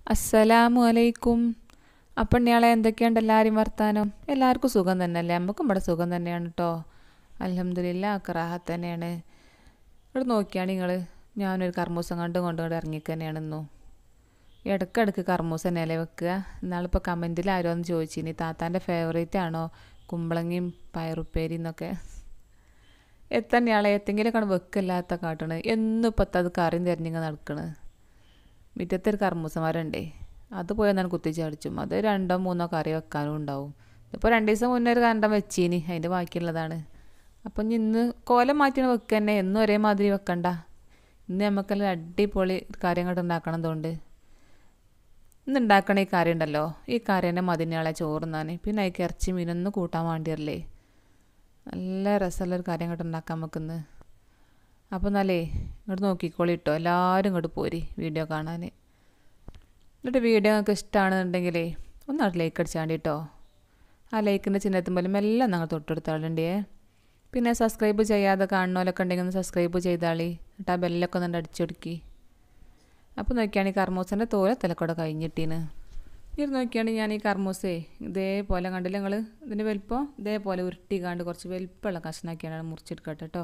അസ്സലാമു അലൈക്കും അപ്പം ഇയാളെ എന്തൊക്കെയുണ്ട് എല്ലാവരും വർത്താനം എല്ലാവർക്കും സുഖം തന്നെയല്ലേ നമുക്കും ഇവിടെ സുഖം തന്നെയാണ് കേട്ടോ അലഹമ്മദില്ല അക്രാഹത്ത് തന്നെയാണ് ഇവിടെ നോക്കിയാണ് നിങ്ങൾ ഞാനൊരു കർമ്മൂസം കണ്ടും കൊണ്ടുകൊണ്ട് ഇറങ്ങിക്ക് തന്നെയാണ് ഇന്നും ഇടയ്ക്കിടയ്ക്ക് കർമ്മൂസ തന്നെയല്ലേ വെക്കുക ഇന്നാളിപ്പോൾ കമൻറ്റിൽ ആരോ ഒന്ന് ചോദിച്ചിനി താത്താൻ്റെ ഫേവറേറ്റ് ആണോ കുമ്പളങ്ങയും പയറുപ്പേരി എന്നൊക്കെ എത്തന്നെയാളെ എത്തെങ്കിലും കണ്ട് വെക്കില്ലാത്ത കാട്ടണ് എന്നും ഇപ്പത്തെ അത് കറിയും തിരഞ്ഞിങ്ങനെ നടക്കണ് മുറ്റത്തെ ഒരു കർമ്മൂസന്മാരുണ്ടേ അത് പോയാൽ ഞാൻ കുത്തിച്ചടിച്ചും അത് രണ്ടോ മൂന്നോ കറി വെക്കാനും ഉണ്ടാവും ഇപ്പോൾ രണ്ട് ദിവസം മുന്നേ ഒരു കണ്ടം വെച്ചീനി അതിൻ്റെ ബാക്കിയുള്ളതാണ് അപ്പം ഇനി ഇന്ന് കോലം മാറ്റിയാണ് വെക്കുക തന്നെ എന്നും ഒരേ മാതിരി വെക്കണ്ട ഇന്ന് നമുക്കെല്ലാം അടിപൊളി കാര്യങ്ങൾ ഉണ്ടാക്കണം തോണ്ട് ഇന്ന് ഉണ്ടാക്കണ ഈ കറി ഉണ്ടല്ലോ ഈ കറി തന്നെ മതിനാളെ ചോറുന്നാൻ പിന്നെ അതിക്ക് ഇറച്ചി മീനൊന്നും കൂട്ടാൻ വേണ്ടിയല്ലേ നല്ല രസമുള്ളൊരു കാര്യം ഇങ്ങോട്ട് ഉണ്ടാക്കാൻ വെക്കുന്നത് അപ്പോൾ എന്നാലേ ഇങ്ങോട്ട് നോക്കിക്കോളി കേട്ടോ എല്ലാവരും ഇങ്ങോട്ട് പോരി വീഡിയോ കാണാൻ എന്നിട്ട് വീഡിയോ നിങ്ങൾക്ക് ഇഷ്ടമാണെന്നുണ്ടെങ്കിലേ ഒന്ന് അവിടെ ലൈക്ക് അടിച്ചാണ്ടി കേട്ടോ ആ ലൈക്കിൻ്റെ ചിഹ്നത്തുമ്പോലും എല്ലാം ഞങ്ങൾ തൊട്ടെടുത്താളുണ്ടേ പിന്നെ സബ്സ്ക്രൈബ് ചെയ്യാതെ കാണുന്നവരൊക്കെ ഉണ്ടെങ്കിൽ ഒന്ന് സബ്സ്ക്രൈബ് ചെയ്താളി എന്നിട്ട് ആ ബെല്ലൊക്കെ ഒന്ന് അടിച്ചൊടുക്കി അപ്പോൾ നോക്കിയാണ് ഈ കർമ്മൂസൻ്റെ തോല തലക്കൂടെ കഴിഞ്ഞിട്ടീന് ഇത് നോക്കിയാണ് ഞാൻ ഈ കർമ്മൂസേ ഇതേപോലെ കണ്ടില്ല നിങ്ങൾ ഇതിൻ്റെ വലിപ്പം ഇതേപോലെ ഉരുട്ടിക്കാണ്ട് കുറച്ച് വലിപ്പമുള്ള കഷ്ണാക്കിയാണ് മുറിച്ചെടുക്കട്ടെ കേട്ടോ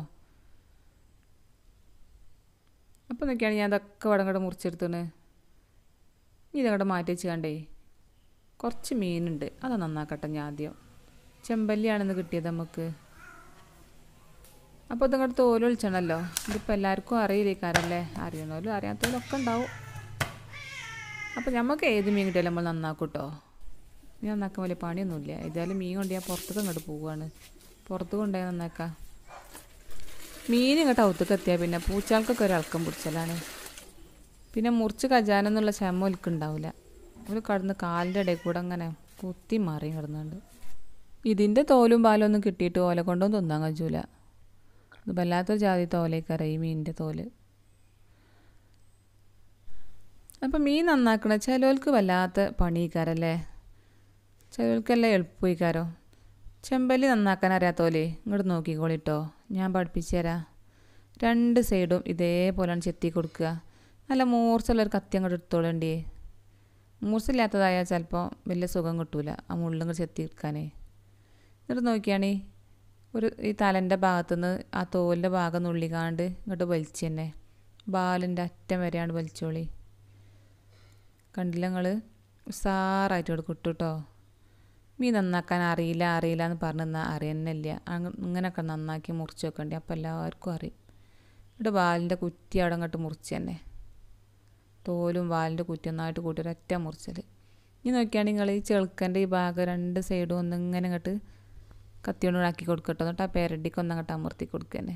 അപ്പോൾ നോക്കിയാണ് ഞാൻ അതൊക്കെ വടം കൂടെ മുറിച്ചെടുത്തണ് ഇതങ്ങോട്ട് മാറ്റി വെച്ച് കണ്ടേ കുറച്ച് മീനുണ്ട് അത് നന്നാക്കട്ടെ ഞാൻ ആദ്യം ചെമ്പല്ലിയാണെന്ന് കിട്ടിയത് നമുക്ക് അപ്പോൾ ഇതങ്ങോട്ട് തോല് വിളിച്ചണല്ലോ ഇതിപ്പോൾ എല്ലാവർക്കും അറിയില്ലേക്കാരല്ലേ അറിയണമല്ലോ അറിയാത്തവരൊക്കെ ഉണ്ടാവും അപ്പോൾ നമുക്ക് ഏത് മീൻ കിട്ടിയാലും നമ്മൾ നന്നാക്കും കേട്ടോ മീൻ നന്നാക്കാൻ വലിയ പണിയൊന്നുമില്ല ഏതായാലും മീൻ കൊണ്ട് ഞാൻ പുറത്തേക്ക് ഇങ്ങോട്ട് പോവുകയാണ് പുറത്ത് കൊണ്ടുപോയി നന്നാക്കാം മീൻ ഇങ്ങോട്ട് ഔത്തേക്ക് എത്തിയാൽ പിന്നെ പൂച്ചാൾക്കൊക്കെ ഒരു അളക്കം പിടിച്ചലാണ് പിന്നെ മുറിച്ച് കജാനെന്നുള്ള ക്ഷമ ഒലിക്കുണ്ടാവില്ല ഒരു കടന്ന് കാലിൻ്റെ ഇടയിൽ കൂടെ അങ്ങനെ കുത്തി മാറി കിടന്നുണ്ട് ഇതിൻ്റെ തോലും പാലും ഒന്നും കിട്ടിയിട്ട് ഓല കൊണ്ടൊന്നും തിന്നാൻ കഴിയൂല ഇത് വല്ലാത്തൊരു ജാതി തോലേക്കറ ഈ മീനിൻ്റെ തോല് അപ്പം മീൻ നന്നാക്കണ ചിലവർക്ക് വല്ലാത്ത പണിക്കാരല്ലേ ചിലവർക്കെല്ലാം എളുപ്പമായിക്കാരോ ചെമ്പല്ലി നന്നാക്കാൻ അറിയാത്തോലേ ഇങ്ങോട്ട് നോക്കിക്കോളിട്ടോ ഞാൻ പഠിപ്പിച്ചു തരാം രണ്ട് സൈഡും ഇതേപോലെയാണ് ചെത്തി കൊടുക്കുക നല്ല മൂർച്ചുള്ളൊരു കത്തി അങ്ങോട്ട് എടുത്തോളണ്ടേ മൂർച്ചില്ലാത്തതായാൽ ചിലപ്പോൾ വലിയ സുഖം കിട്ടൂല ആ മുള്ളിങ്ങോട്ട് ചെത്തി എടുക്കാനേ എന്നിട്ട് നോക്കിയാണേ ഒരു ഈ തലൻ്റെ ഭാഗത്തുനിന്ന് ആ തോലിൻ്റെ ഭാഗം നുള്ളിക്കാണ്ട് ഇങ്ങോട്ട് വലിച്ചു തന്നെ ബാലിൻ്റെ അറ്റം വരെയാണ് വലിച്ചോളി കണ്ടില്ല നിങ്ങൾ ഉസാറായിട്ട് ഇവിടെ കിട്ടും കേട്ടോ മീൻ നന്നാക്കാൻ അറിയില്ല അറിയില്ല എന്ന് പറഞ്ഞാൽ അറിയുന്നില്ല ഇങ്ങനെയൊക്കെ നന്നാക്കി മുറിച്ച് വെക്കണ്ടേ അപ്പോൾ എല്ലാവർക്കും അറിയും ഇവിടെ വാലിൻ്റെ കുറ്റി അവിടെ അങ്ങോട്ട് മുറിച്ച് തന്നെ തോലും വാലിൻ്റെ കുറ്റി ഒന്നായിട്ട് കൂട്ടി ഒരൊറ്റ മുറിച്ചൽ ഇനി നോക്കിയാണെങ്കിൽ നിങ്ങൾ ഈ ചെളുക്കൻ്റെ ഈ ഭാഗം രണ്ട് സൈഡും ഒന്ന് ഇങ്ങനെ അങ്ങോട്ട് കത്തിയോണ്ട് ആക്കി കൊടുക്കട്ടോ എന്നിട്ട് ആ പേരടിക്ക് ഒന്നങ്ങോട്ട് അമർത്തി കൊടുക്കുക തന്നെ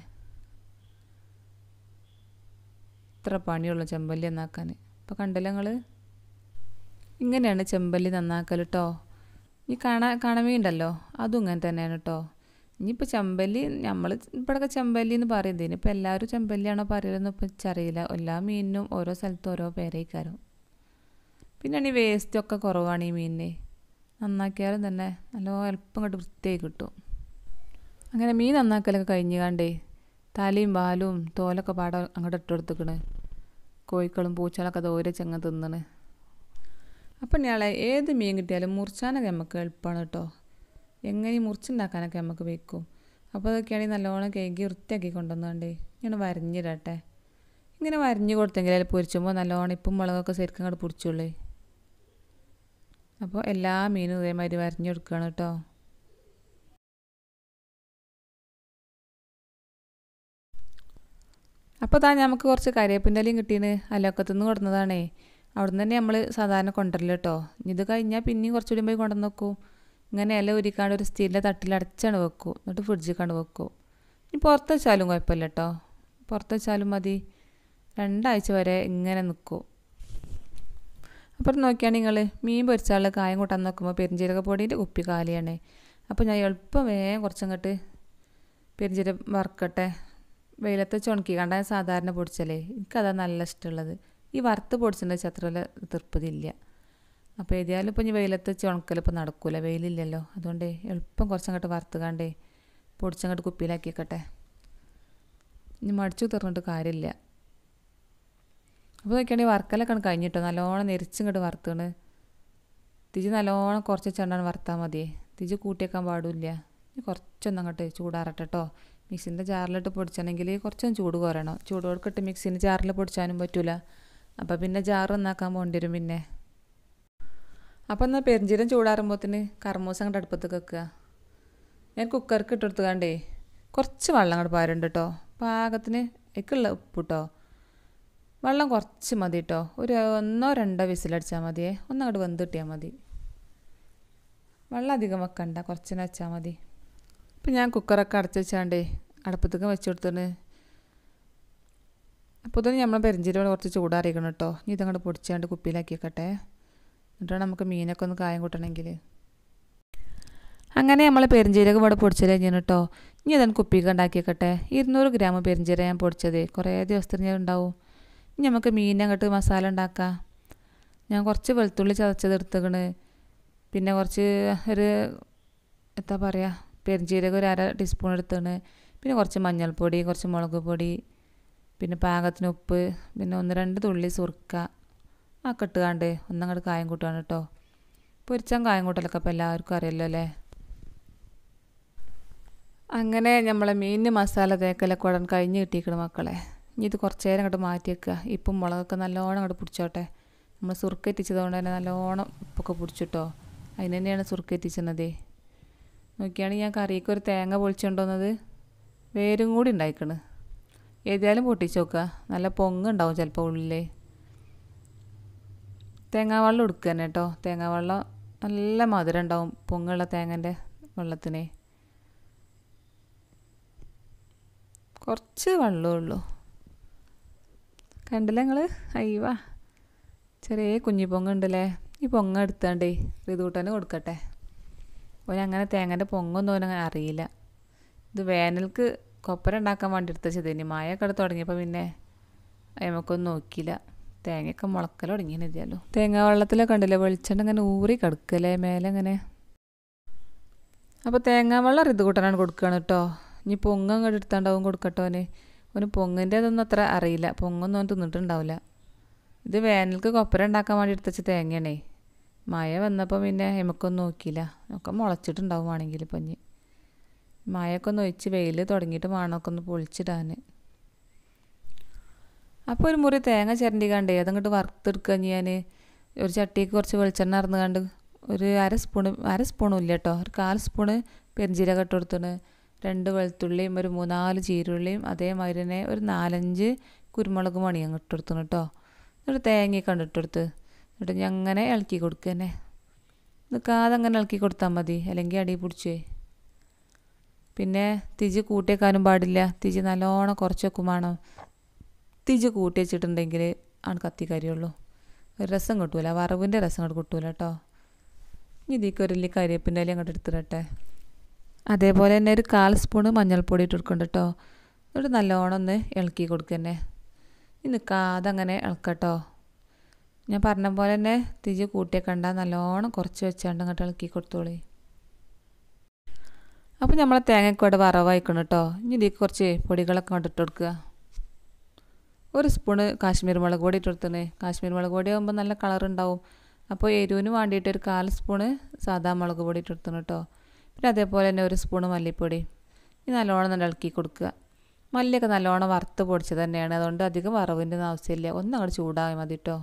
ഇത്ര പണിയുള്ളൂ ചെമ്പല്ലി നന്നാക്കാൻ ഇപ്പോൾ കണ്ടല്ലോ നിങ്ങൾ ഇങ്ങനെയാണ് ചെമ്പല്ലി നന്നാക്കൽ കേട്ടോ ഈ കണ കണമീണ്ടല്ലോ അതും ഇങ്ങനെ തന്നെയാണ് കേട്ടോ ഇനിയിപ്പോൾ ചെമ്പല്ലി നമ്മൾ ഇവിടെയൊക്കെ ചെമ്പല്ലി എന്ന് പറയുന്നത് ഇനിയിപ്പോൾ എല്ലാവരും ചെമ്പല്ലിയാണോ പറയലെന്ന് ഇപ്പം അറിയില്ല എല്ലാ മീനിനും ഓരോ സ്ഥലത്തും ഓരോ പേരേക്കാരും പിന്നെ ഈ വേസ്റ്റൊക്കെ കുറവാണ് ഈ മീനിന് നന്നാക്കിയാലും തന്നെ നല്ല എളുപ്പം ഇങ്ങോട്ട് വൃത്തിയായി കിട്ടും അങ്ങനെ മീൻ നന്നാക്കലൊക്കെ കഴിഞ്ഞ് കണ്ടേ തലയും വാലും തോലൊക്കെ പാടെ അങ്ങോട്ട് ഇട്ടെടുത്തിക്കണ് കോഴിക്കളും പൂച്ചകളൊക്കെ ദൂരെ ചെങ്ങ തിന്നണ് അപ്പം ഞാളെ ഏത് മീൻ കിട്ടിയാലും മുറിച്ചാനൊക്കെ നമുക്ക് എളുപ്പമാണ് കേട്ടോ എങ്ങനെ മുറിച്ചുണ്ടാക്കാനൊക്കെ നമുക്ക് വെക്കും അപ്പോൾ അതൊക്കെയാണെങ്കിൽ നല്ലോണം കേക്ക് വൃത്തിയാക്കി കൊണ്ടുവന്നുകൊണ്ടേ ഞാൻ വരഞ്ഞിടട്ടെ ഇങ്ങനെ വരഞ്ഞ് കൊടുത്തെങ്കിൽ അതിൽ പൊരിച്ചുമ്പോൾ നല്ലോണം ഇപ്പം മുളകൊക്കെ ശരിക്കും അങ്ങോട്ട് പിടിച്ചുള്ളേ അപ്പോൾ എല്ലാ മീനും ഇതേമാതിരി വരഞ്ഞെടുക്കുകയാണ് കേട്ടോ അപ്പോൾ താ നമുക്ക് കുറച്ച് കരിവേപ്പിൻ്റെ ഇലയും കിട്ടീന് അലക്കത്തുനിന്ന് കൊടുന്നതാണേ അവിടെ നിന്ന് തന്നെ നമ്മൾ സാധാരണ കൊണ്ടുവരില്ല കേട്ടോ ഇത് കഴിഞ്ഞാൽ പിന്നെയും കുറച്ചുകൂടി പോയി കൊണ്ടുവന്ന് വെക്കും ഇങ്ങനെ ഇല ഉരിക്കാണ്ട് ഒരു സ്റ്റീലിൻ്റെ തട്ടിൽ അടച്ചാണ് വെക്കും എന്നിട്ട് ഫ്രിഡ്ജിൽ കണ്ട് വെക്കും ഇനി പുറത്ത് വെച്ചാലും കുഴപ്പമില്ല കേട്ടോ പുറത്ത് വെച്ചാലും മതി രണ്ടാഴ്ച വരെ ഇങ്ങനെ നിൽക്കും അപ്പം നോക്കിയാണെങ്കിൽ നിങ്ങൾ മീൻ പൊരിച്ചാൽ കായം കൂട്ടാൻ നോക്കുമ്പോൾ പെരിഞ്ചീരക പൊടിൻ്റെ കുപ്പി കാലിയാണ് അപ്പോൾ ഞാൻ എളുപ്പം വേഗം കുറച്ചങ്ങോട്ട് പെരിഞ്ചീരക വറുക്കട്ടെ വെയിലത്ത് ചുണക്കി കണ്ട സാധാരണ പൊടിച്ചല്ലേ എനിക്കതാ നല്ല ഇഷ്ടമുള്ളത് ഈ വറുത്ത് പൊടിച്ചിട്ട് അത്ര തൃപ്തി ഇല്ല അപ്പോൾ ഏതായാലും ഇപ്പം ഇനി വെയിലത്ത് ചുണക്കൽ ഇപ്പം നടക്കൂല വെയിലില്ലല്ലോ അതുകൊണ്ട് എളുപ്പം കുറച്ചങ്ങോട്ട് വറുത്ത് കണ്ടേ പൊടിച്ചങ്ങോട്ട് കുപ്പിയിലാക്കി വെക്കട്ടെ ഇനി മടിച്ചു തുറന്നിട്ട് കാര്യമില്ല അപ്പോൾ നോക്കിയാണെങ്കിൽ വറുക്കലൊക്കെ കഴിഞ്ഞിട്ടോ നല്ലോണം നെരിച്ചിങ്ങോട്ട് വറുത്താണ് തിജി നല്ലോണം കുറച്ച് ചെണ്ണാണ് വറുത്താൽ മതി തിജി കൂട്ടിയേക്കാൻ പാടില്ല ഇനി കുറച്ചൊന്നും അങ്ങോട്ട് ചൂടാറട്ടെ കേട്ടോ മിക്സിൻ്റെ ജാറിലിട്ട് പൊടിച്ചാണെങ്കിൽ കുറച്ചൊന്നും ചൂട് കുറയണം ചൂടോടൊക്കെ മിക്സിൻ്റെ ജാറിൽ പൊടിച്ചാനും പറ്റില്ല അപ്പോൾ പിന്നെ ജാറ് ഒന്നാക്കാൻ പോകേണ്ടി വരും പിന്നെ അപ്പോൾ എന്നാൽ പെരിഞ്ചീരം ചൂടാറുമ്പോഴത്തിന് കർമ്മൂസം അങ്ങോട്ട് അടുപ്പത്ത് വെക്കുക ഞാൻ കുക്കർക്ക് ഇട്ടെടുത്തുകാണ്ടേ കുറച്ച് വെള്ളം അങ്ങോട്ട് പാരുണ്ട് കേട്ടോ പാകത്തിന് എനിക്കുള്ള ഉപ്പ് കേട്ടോ വെള്ളം കുറച്ച് മതി കേട്ടോ ഒരു ഒന്നോ രണ്ടോ വിസിലടിച്ചാൽ മതിയേ ഒന്നങ്ങോട്ട് വെന്ത് കിട്ടിയാൽ മതി വെള്ളം അധികം വെക്കണ്ട കുറച്ചിനെ വെച്ചാൽ മതി ഇപ്പം ഞാൻ കുക്കറൊക്കെ അടച്ച് വെച്ചാണ്ടേ അടുപ്പത്തേക്ക് വെച്ച് കൊടുത്തിന് അപ്പോൾ ഇതിന് നമ്മൾ പെരിഞ്ചീരകം കുറച്ച് ചൂടാറിയിക്കണം കേട്ടോ ഇനി ഇതങ്ങോട്ട് പൊടിച്ചാണ്ട് കുപ്പിയിലാക്കി വെക്കട്ടെ എന്നിട്ടാണ് നമുക്ക് മീനൊക്കെ ഒന്ന് കായം കൂട്ടണമെങ്കിൽ അങ്ങനെ നമ്മൾ പെരിഞ്ചീരകം ഇവിടെ പൊടിച്ചത് കഴിഞ്ഞു കേട്ടോ ഇനി അതാണ് കുപ്പിക്ക് ഉണ്ടാക്കി വെക്കട്ടെ ഇരുന്നൂറ് ഗ്രാം പെരിഞ്ചീരകം ഞാൻ പൊടിച്ചത് കുറേ ദിവസത്തിന് ഞാൻ ഉണ്ടാവും ഇനി നമുക്ക് മീൻ അങ്ങോട്ട് മസാല ഉണ്ടാക്കാം ഞാൻ കുറച്ച് വെളുത്തുള്ളി ചതച്ചത് എടുത്തേക്കണ് പിന്നെ കുറച്ച് ഒരു എന്താ പറയുക പെരിഞ്ചീരകം ഒരു അര ടീസ്പൂൺ എടുത്തേണ് പിന്നെ കുറച്ച് മഞ്ഞൾപ്പൊടി കുറച്ച് മുളക് പൊടി പിന്നെ പാകത്തിന് ഉപ്പ് പിന്നെ ഒന്ന് രണ്ട് തുള്ളി സുർക്ക ആ കെട്ടുകാണ്ട് ഒന്നങ്ങോട്ട് കായം കൂട്ടുകയാണ് കേട്ടോ പൊരിച്ചാൻ കായം കൂട്ടലൊക്കെ അപ്പോൾ എല്ലാവർക്കും അറിയാമല്ലോ അല്ലേ അങ്ങനെ നമ്മളെ മീനിന് മസാല തേക്കലൊക്കെ ഉടൻ കഴിഞ്ഞ് കിട്ടിയിരിക്കണം മക്കളെ ഇനി ഇത് കുറച്ച് നേരം അങ്ങോട്ട് മാറ്റി വെക്കുക ഇപ്പം മുളകൊക്കെ നല്ലോണം അങ്ങോട്ട് പിടിച്ചോട്ടെ നമ്മൾ സുറുക്കെത്തിച്ചതുകൊണ്ട് തന്നെ നല്ലോണം ഉപ്പൊക്കെ പിടിച്ചിട്ടോ അതിന് തന്നെയാണ് സുറുക്കെത്തിച്ചത് നോക്കിയാണെങ്കിൽ ഞാൻ കറിക്ക് ഒരു തേങ്ങ പൊളിച്ചുകൊണ്ടുവന്നത് വേരും കൂടി ഉണ്ടായിക്കണ് ഏതായാലും പൊട്ടിച്ച് നോക്കുക നല്ല പൊങ്ങുണ്ടാവും ചിലപ്പോൾ ഉള്ളിലേ തേങ്ങാവെള്ളം എടുക്കുക തന്നെ കേട്ടോ തേങ്ങാവെള്ളം നല്ല മധുരം ഉണ്ടാവും പൊങ്ങുള്ള തേങ്ങൻ്റെ വെള്ളത്തിനെ കുറച്ച് വെള്ളമേ ഉള്ളൂ കണ്ടില്ല നിങ്ങൾ അയ്യവാ ചെറിയ കുഞ്ഞി പൊങ്ങ ഉണ്ടല്ലേ ഈ പൊങ്ങ എടുത്താണ്ടേ റിതൂട്ടന് കൊടുക്കട്ടെ ഓൻ അങ്ങനെ തേങ്ങൻ്റെ പൊങ്ങൊന്നും ഓനങ്ങനെ അറിയില്ല ഇത് വേനൽക്ക് കൊപ്പര ഉണ്ടാക്കാൻ വേണ്ടി എടുത്ത ചെതേനി മഴയൊക്കെ എടുത്ത് തുടങ്ങിയപ്പോൾ പിന്നെ അയമക്കൊന്നും നോക്കിയില്ല തേങ്ങയൊക്കെ മുളക്കൽ തുടങ്ങിയെന്നില്ലല്ലോ തേങ്ങ വെള്ളത്തിലൊക്കെ ഉണ്ടല്ലേ വെളിച്ചെണ്ണ ഇങ്ങനെ ഊറി കിടക്കല്ലേ മേലെ ഇങ്ങനെ അപ്പോൾ തേങ്ങാ വെള്ളം ഇത് കൂട്ടാനാണ് കൊടുക്കുകയാണ് കേട്ടോ ഇനി പൊങ്ങ അങ്ങോട്ട് എടുത്താണ്ടാവും കൊടുക്കട്ടോ അവന് അവന് പൊങ്ങിൻ്റെ അതൊന്നും അത്ര അറിയില്ല പൊങ്ങൊന്നും അവൻ തിന്നിട്ടുണ്ടാവില്ല ഇത് വേനൽക്ക് കൊപ്പര ഉണ്ടാക്കാൻ വേണ്ടി എടുത്തുവെച്ച തേങ്ങയാണേ മഴ വന്നപ്പോൾ പിന്നെ എമക്കൊന്നും നോക്കിയില്ല ഒക്കെ മുളച്ചിട്ടുണ്ടാവും വേണമെങ്കിൽ ഇപ്പം ഇനി മഴയൊക്കെ ഒന്ന് ഒഴിച്ച് വെയിൽ തുടങ്ങിയിട്ട് വേണമൊക്കെ ഒന്ന് പൊളിച്ചിടാൻ അപ്പോൾ ഒരു മുറി തേങ്ങ ചിരണ്ടി കണ്ടേ അതങ്ങോട്ട് വറുത്തെടുക്കുക ഞാൻ ഒരു ചട്ടിക്ക് കുറച്ച് വെളിച്ചെണ്ണ ഇറന്ന് കണ്ട് ഒരു അര സ്പൂണ് അര സ്പൂണും ഇല്ല കേട്ടോ ഒരു കാൽ സ്പൂണ് പെരിഞ്ചീരകം ഇട്ട് കൊടുത്തിന് രണ്ട് വെളുത്തുള്ളിയും ഒരു മൂന്നാല് ചീരുള്ളിയും അതേമാതിരി തന്നെ ഒരു നാലഞ്ച് കുരുമുളക് മണി അങ്ങ് ഇട്ടെടുത്തു കേട്ടോ എന്നിട്ട് തേങ്ങയൊക്കെ കണ്ടിട്ടെടുത്ത് എന്നിട്ട് ഞാൻ അങ്ങനെ ഇളക്കി കൊടുക്കുക തന്നെ നിൽക്കാതെ അങ്ങനെ ഇളക്കി കൊടുത്താൽ മതി അല്ലെങ്കിൽ അടി പിടിച്ചേ പിന്നെ തിജി കൂട്ടിയേക്കാനും പാടില്ല തിജി നല്ലോണം കുറച്ച് വെക്കും വേണം തിജി കൂട്ടി വെച്ചിട്ടുണ്ടെങ്കിൽ ആണ് കത്തിക്കരിയുള്ളൂ ഒരു രസം കിട്ടൂല വറവിൻ്റെ രസം അങ്ങോട്ട് കിട്ടൂല കേട്ടോ ഇനി ഇതിലേക്ക് ഒരു വലിയ കരിവേപ്പിൻ്റെ ഇല അങ്ങോട്ട് എടുത്തിടട്ടെ അതേപോലെ തന്നെ ഒരു കാൽ സ്പൂണ് മഞ്ഞൾപ്പൊടി ഇട്ട് കൊടുക്കണ്ട കേട്ടോ എന്നിട്ട് നല്ലോണം ഒന്ന് ഇളക്കി കൊടുക്കന്നെ ഇനി നിൽക്കാതെ അങ്ങനെ ഇളക്കട്ടോ ഞാൻ പറഞ്ഞ പോലെ തന്നെ തിജി കൂട്ടിയേക്കണ്ട നല്ലോണം കുറച്ച് വെച്ചാണ്ട് അങ്ങോട്ട് ഇളക്കി കൊടുത്തോളി അപ്പോൾ നമ്മളെ തേങ്ങയ്ക്ക് ഇവിടെ വറവായിക്കണം കേട്ടോ ഇനി ഇതിലേക്ക് കുറച്ച് പൊടികളൊക്കെ അങ്ങോട്ട് ഇട്ട് കൊടുക്കുക ഒരു സ്പൂണ് കാശ്മീർ മുളക് പൊടി ഇട്ട് കൊടുത്തേ കാശ്മീർ മുളക് പൊടി ആകുമ്പോൾ നല്ല കളർ ഉണ്ടാവും അപ്പോൾ എരിവിന് വേണ്ടിയിട്ട് ഒരു കാൽ സ്പൂണ് സാദാ മുളക് പൊടി ഇട്ട് കൊടുത്തു കേട്ടോ പിന്നെ അതേപോലെ തന്നെ ഒരു സ്പൂണ് മല്ലിപ്പൊടി ഇത് നല്ലോണം നല്ല ഇളക്കി കൊടുക്കുക മല്ലിയൊക്കെ നല്ലോണം വറുത്ത് പൊടിച്ചത് തന്നെയാണ് അതുകൊണ്ട് അധികം വറവിൻ്റെ ആവശ്യമില്ല ഒന്ന് അങ്ങോട്ട് ചൂടായാൽ മതി കേട്ടോ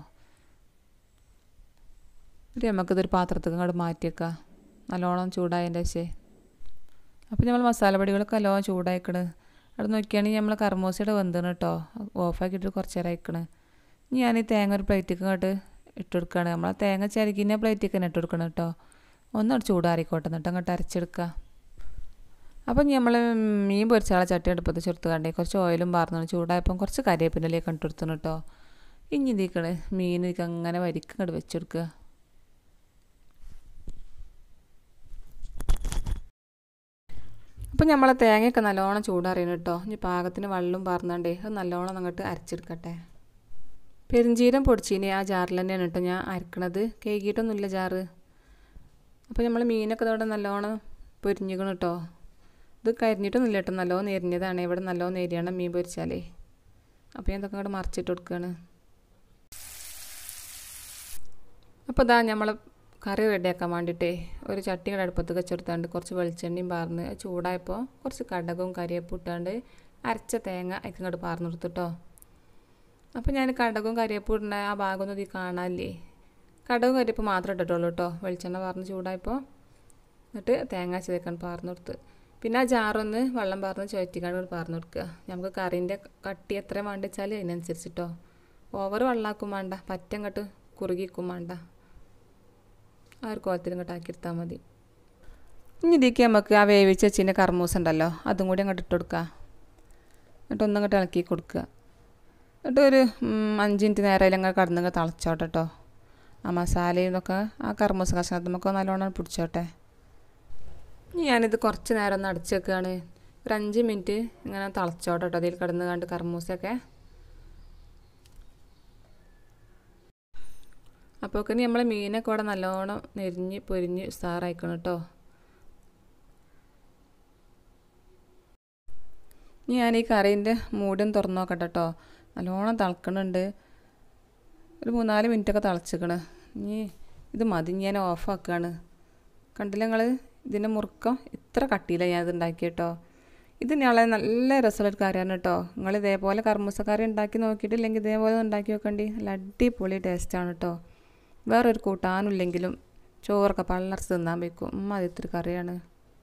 ഒരു നമുക്കിതൊരു പാത്രത്തേക്ക് അങ്ങോട്ട് മാറ്റിയേക്കാം നല്ലോണം ചൂടായതിൻ്റെ ശേ അപ്പോൾ നമ്മൾ മസാലപ്പൊടികളൊക്കെ നല്ലോണം ചൂടായിക്കണ് അവിടെ നോക്കിയാണെങ്കിൽ നമ്മൾ കർമൂസയുടെ വെന്താണ് കേട്ടോ ഓഫാക്കിയിട്ട് കുറച്ച് നേരം അയക്കണ് ഞാൻ ഈ തേങ്ങ ഒരു പ്ലേറ്റിക്ക് അങ്ങോട്ട് ഇട്ട് കൊടുക്കുകയാണ് നമ്മൾ ആ തേങ്ങ ചിരകിൻ്റെ പ്ലേറ്റിക്ക് തന്നെ ഇട്ട് കൊടുക്കണം കേട്ടോ ഒന്നങ്ങോട്ട് ചൂടാറിക്കോട്ടെ എന്നിട്ട് അങ്ങോട്ട് അരച്ചെടുക്കുക അപ്പം നമ്മൾ മീൻ പൊരിച്ചാളെ ചട്ടി അടുപ്പത്ത് ചെറുത്ത് കണ്ടേ കുറച്ച് ഓയിലും പാർന്നു ചൂടായപ്പം കുറച്ച് കരിവേപ്പിൻ്റെലേക്ക് ഇട്ട് കൊടുത്തു കേട്ടോ ഇനി ഇതിക്കണ് മീൻ ഇതിക്ക് അങ്ങനെ വരിക്ക് അങ്ങോട്ട് വെച്ചെടുക്കുക അപ്പം നമ്മളെ തേങ്ങയൊക്കെ നല്ലോണം ചൂടാറിയാണ് കേട്ടോ ഇനി പാകത്തിന് വെള്ളം പാർന്നാണ്ടേ അത് നല്ലോണം അങ്ങോട്ട് അരച്ചെടുക്കട്ടെ പെരിഞ്ചീരം പൊടിച്ചീനി ആ ജാറിൽ തന്നെയാണ് കേട്ടോ ഞാൻ അരക്കണത് കേക്കിയിട്ടൊന്നുമില്ല ജാറ് അപ്പോൾ നമ്മൾ മീനൊക്കെ ഇതോടെ നല്ലോണം പൊരിഞ്ഞിക്കണം കേട്ടോ ഇത് കരിഞ്ഞിട്ടൊന്നുമില്ല കേട്ടോ നല്ലോണം നേരിഞ്ഞതാണ് ഇവിടെ നല്ലോണം നേരിയാണ് മീൻ പൊരിച്ചാലേ അപ്പോൾ ഞാൻ ഇതൊക്കെ അങ്ങോട്ട് മറിച്ചിട്ട് കൊടുക്കുകയാണ് അപ്പോൾ ഇതാ നമ്മൾ കറി റെഡിയാക്കാൻ വേണ്ടിയിട്ടേ ഒരു ചട്ടിയുടെ അടുപ്പത്ത് വെച്ചെടുത്താണ്ട് കുറച്ച് വെളിച്ചെണ്ണയും പാർന്ന് ചൂടായപ്പോൾ കുറച്ച് കടകവും കരിയപ്പും ഇട്ടാണ്ട് അരച്ച തേങ്ങ അതിൽ ഇങ്ങോട്ട് പാർന്നു കൊടുത്തിട്ടോ അപ്പോൾ ഞാൻ കടകവും കരിയപ്പും ഇടുന്ന ആ ഭാഗമൊന്നും ഇതിൽ കാണാനില്ലേ കടവും കരിയപ്പും മാത്രം ഇട്ടിട്ടുള്ളൂ കേട്ടോ വെളിച്ചെണ്ണ പാർന്ന് ചൂടായപ്പോൾ എന്നിട്ട് തേങ്ങ ചേക്കാൻ പാർന്നു കൊടുത്ത് പിന്നെ ആ ജാറൊന്ന് വെള്ളം പാർന്ന് ചുവറ്റിക്കാണ്ട് പാർന്നു കൊടുക്കുക നമുക്ക് കറീൻ്റെ കട്ടി എത്ര വേണ്ട വെച്ചാൽ അതിനനുസരിച്ചിട്ടോ ഓവർ വെള്ളമാക്കും വേണ്ട പറ്റങ്ങോട്ട് കുറുകിക്കും വേണ്ട ആ ഒരു കോലത്തിൽ ഇങ്ങോട്ട് ആക്കിയെടുത്താൽ മതി ഇനി ഇതിലേക്ക് നമുക്ക് ആ വേവിച്ച് വെച്ചിൻ്റെ കർമ്മൂസ ഉണ്ടല്ലോ അതും കൂടി അങ്ങോട്ട് ഇട്ട് കൊടുക്കുക എന്നിട്ട് ഒന്നങ്ങോട്ട് ഇളക്കി കൊടുക്കുക എന്നിട്ട് ഒരു അഞ്ച് മിനിറ്റ് നേരം അതിലങ്ങ് കടന്നങ്ങ് തിളച്ചോട്ടെ കേട്ടോ ആ മസാലയും ഇതൊക്കെ ആ കർമ്മൂസ കഷ്ണത്തിൽ നമുക്ക് നല്ലോണം പിടിച്ചോട്ടെ ഇനി ഞാനിത് കുറച്ച് നേരം ഒന്ന് അടച്ച് വെക്കുകയാണ് ഒരു അഞ്ച് മിനിറ്റ് ഇങ്ങനെ തിളച്ചോട്ടെ കേട്ടോ അതിൽ കിടന്ന് കണ്ട് കർമ്മൂസൊക്കെ അപ്പോൾ ഒക്കെ നമ്മളെ മീനൊക്കെ ഇവിടെ നല്ലോണം നെരിഞ്ഞ് പൊരിഞ്ഞ് ഉസാറായിക്കണം കേട്ടോ ഇനി ഞാൻ ഈ കറീൻ്റെ മൂടും തുറന്നു നോക്കട്ടെ കേട്ടോ നല്ലോണം തിളക്കണുണ്ട് ഒരു മൂന്നാല് മിനിറ്റൊക്കെ തിളച്ചിക്കണ് ഇനി ഇത് മതി ഞാൻ ഓഫാക്കുകയാണ് കണ്ടില്ല നിങ്ങൾ ഇതിൻ്റെ മുറുക്കം ഇത്ര കട്ടിയില്ല ഞാൻ ഇത് ഉണ്ടാക്കിയിട്ടോ ഇത് ഞങ്ങളെ നല്ല രസമുള്ളൊരു കാര്യമാണ് കേട്ടോ നിങ്ങൾ ഇതേപോലെ കർമ്മൂസക്കറി ഉണ്ടാക്കി നോക്കിയിട്ടില്ലെങ്കിൽ ഇതേപോലെ ഉണ്ടാക്കി നോക്കണ്ടി നല്ല അടിപൊളി ടേസ്റ്റാണ് കേട്ടോ വേറൊരു കൂട്ടാനില്ലെങ്കിലും ചോറൊക്കെ പള്ളർച്ച് തിന്നാൻ വയ്ക്കും ഉമ്മ അത് ഇത്തിരി കറിയാണ്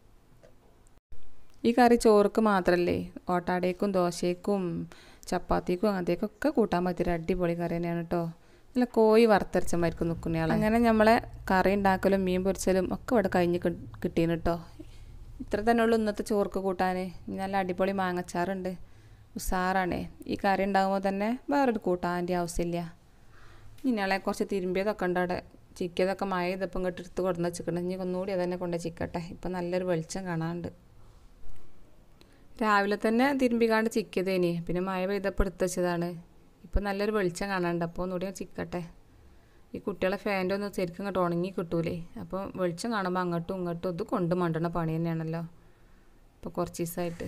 ഈ കറി ചോർക്ക് മാത്രമല്ലേ ഓട്ടാടേക്കും ദോശയ്ക്കും ചപ്പാത്തിക്കും അങ്ങനത്തേക്കൊക്കെ കൂട്ടാൻ പറ്റിയൊരു അടിപൊളി കറി തന്നെയാണ് കേട്ടോ നല്ല കോഴി വറുത്തരച്ചമായിരിക്കും നിൽക്കുന്നയാൾ അങ്ങനെ നമ്മളെ കറി ഉണ്ടാക്കലും മീൻ പൊരിച്ചലും ഒക്കെ ഇവിടെ കഴിഞ്ഞ് കിട്ടീന് കേട്ടോ ഇത്ര തന്നെ ഉള്ളൂ ഇന്നത്തെ ചോർക്ക് കൂട്ടാൻ നല്ല അടിപൊളി മാങ്ങച്ചാറുണ്ട് ഉസാറാണ് ഈ കറി ഉണ്ടാകുമ്പോൾ തന്നെ വേറൊരു കൂട്ടാൻ്റെ ആവശ്യമില്ല ഇനിയാളെ കുറച്ച് തിരുമ്പിയതൊക്കെ ഉണ്ട് അവിടെ ചിക്കിയതൊക്കെ മഴ ഇതപ്പം ഇങ്ങോട്ട് എടുത്ത് കൊടുന്ന് വെച്ചിട്ടുണ്ട് ഇനി ഒന്നുകൂടി അതന്നെ കൊണ്ട് ചിക്കട്ടെ ഇപ്പം നല്ലൊരു വെളിച്ചം കാണാനുണ്ട് രാവിലെ തന്നെ തിരുമ്പിക്കാണ്ട് ചിക്കിയതേനി പിന്നെ മഴ പെയ്തപ്പോൾ എടുത്ത് വെച്ചതാണ് ഇപ്പം നല്ലൊരു വെളിച്ചം കാണാനുണ്ട് അപ്പോൾ ഒന്നുകൂടി ചിക്കട്ടെ ഈ കുട്ടികളെ ഫാൻ്റെ ഒന്ന് ശരിക്കും ഇങ്ങോട്ട് ഉണങ്ങി കിട്ടൂലേ അപ്പോൾ വെളിച്ചം കാണുമ്പോൾ അങ്ങോട്ടും ഇങ്ങോട്ടും ഇത് കൊണ്ട് മണ്ടണ പണി തന്നെയാണല്ലോ ഇപ്പോൾ കുറച്ച് ദിവസമായിട്ട്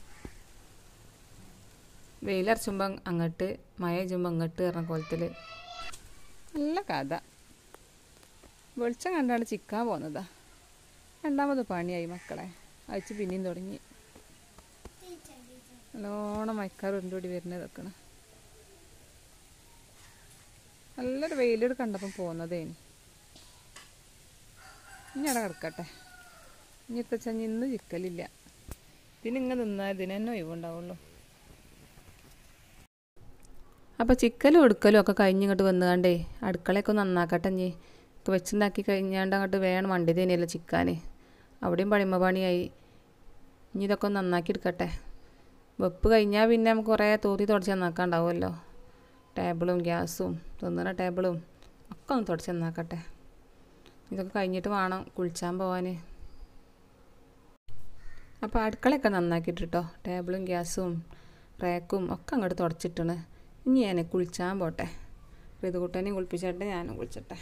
വെയിലരച്ചുമ്പോൾ അങ്ങോട്ട് മഴ ചുമ്പോൾ അങ്ങോട്ട് പറഞ്ഞ കോലത്തിൽ നല്ല കഥ വെളിച്ചം കണ്ടാണ് ചിക്കാൻ പോകുന്നതാ രണ്ടാമത് പണിയായി മക്കളെ അയച്ച് പിന്നെയും തുടങ്ങി നല്ലോണം മയക്കാർ ഉരുണ്ടോടി വരുന്നതൊക്കെയാണ് നല്ലൊരു വെയിലൂടെ കണ്ടപ്പം പോകുന്നതേനി ഇനി അവിടെ കിടക്കട്ടെ ഇനി എത്തച്ചാൽ ഇന്ന് ചിക്കലില്ല ഇതിനിങ്ങനെ നിന്നാൽ ഇതിന് തന്നെ ഒഴിവുണ്ടാവുള്ളൂ അപ്പോൾ ചിക്കലും എടുക്കലും ഒക്കെ കഴിഞ്ഞിങ്ങോട്ട് വന്നുകാണ്ടേ അടുക്കളയൊക്കെ ഒന്ന് നന്നാക്കട്ടെ ഇനി ഒക്കെ വെച്ചുണ്ടാക്കി കഴിഞ്ഞാണ്ട് അങ്ങോട്ട് വേണം വണ്ടി തന്നെയല്ലോ ചിക്കാൻ അവിടെയും പണിമ പണിയായി ഇനി ഇതൊക്കെ ഒന്ന് നന്നാക്കി എടുക്കട്ടെ വെപ്പ് കഴിഞ്ഞാൽ പിന്നെ നമുക്ക് കുറേ തോതി തുടച്ച് നന്നാക്കാണ്ടാവുമല്ലോ ടേബിളും ഗ്യാസും തിന്നുന്ന ടേബിളും ഒക്കെ ഒന്ന് തുടച്ച് നന്നാക്കട്ടെ ഇതൊക്കെ കഴിഞ്ഞിട്ട് വേണം കുളിച്ചാൻ പോവാൻ അപ്പോൾ അടുക്കളയൊക്കെ നന്നാക്കിയിട്ട് കേട്ടോ ടേബിളും ഗ്യാസും റേക്കും ഒക്കെ അങ്ങോട്ട് തുടച്ചിട്ടാണ് ഇനി ഞാൻ കുളിച്ചാൻ പോട്ടെ ഋതുകുട്ടനെയും കുളിപ്പിച്ചിട്ട് ഞാനും കുളിച്ചട്ടെ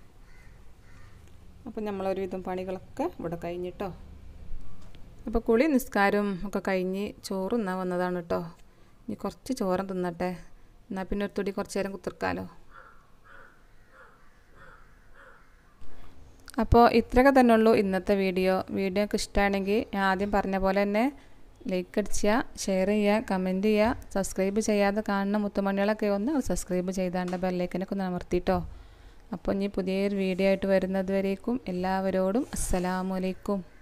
അപ്പം നമ്മളൊരുവിധം പണികളൊക്കെ ഇവിടെ കഴിഞ്ഞിട്ടോ അപ്പോൾ കുളി നിസ്കാരവും ഒക്കെ കഴിഞ്ഞ് ചോറ് തിന്നാൻ വന്നതാണ് കേട്ടോ ഇനി കുറച്ച് ചോറും തിന്നട്ടെ എന്നാൽ പിന്നെ ഒരു തുടി കുറച്ച് നേരം കുത്തിർക്കാലോ അപ്പോൾ ഇത്രയൊക്കെ തന്നെ ഉള്ളൂ ഇന്നത്തെ വീഡിയോ വീഡിയോ ഒക്കെ ഇഷ്ടമാണെങ്കിൽ ഞാൻ ആദ്യം പറഞ്ഞ പോലെ തന്നെ ലൈക്ക് അടിക്കുക ഷെയർ ചെയ്യുക കമൻറ്റ് ചെയ്യുക സബ്സ്ക്രൈബ് ചെയ്യാതെ കാണുന്ന മുത്തുമണികളൊക്കെ ഒന്ന് സബ്സ്ക്രൈബ് ചെയ്താണ്ട് ബെല്ലൈക്കനൊക്കെ ഒന്ന് അമർത്തിട്ടോ അപ്പോൾ ഇനി പുതിയൊരു വീഡിയോ ആയിട്ട് വരുന്നത് വരേക്കും എല്ലാവരോടും അസ്സലാമലൈക്കും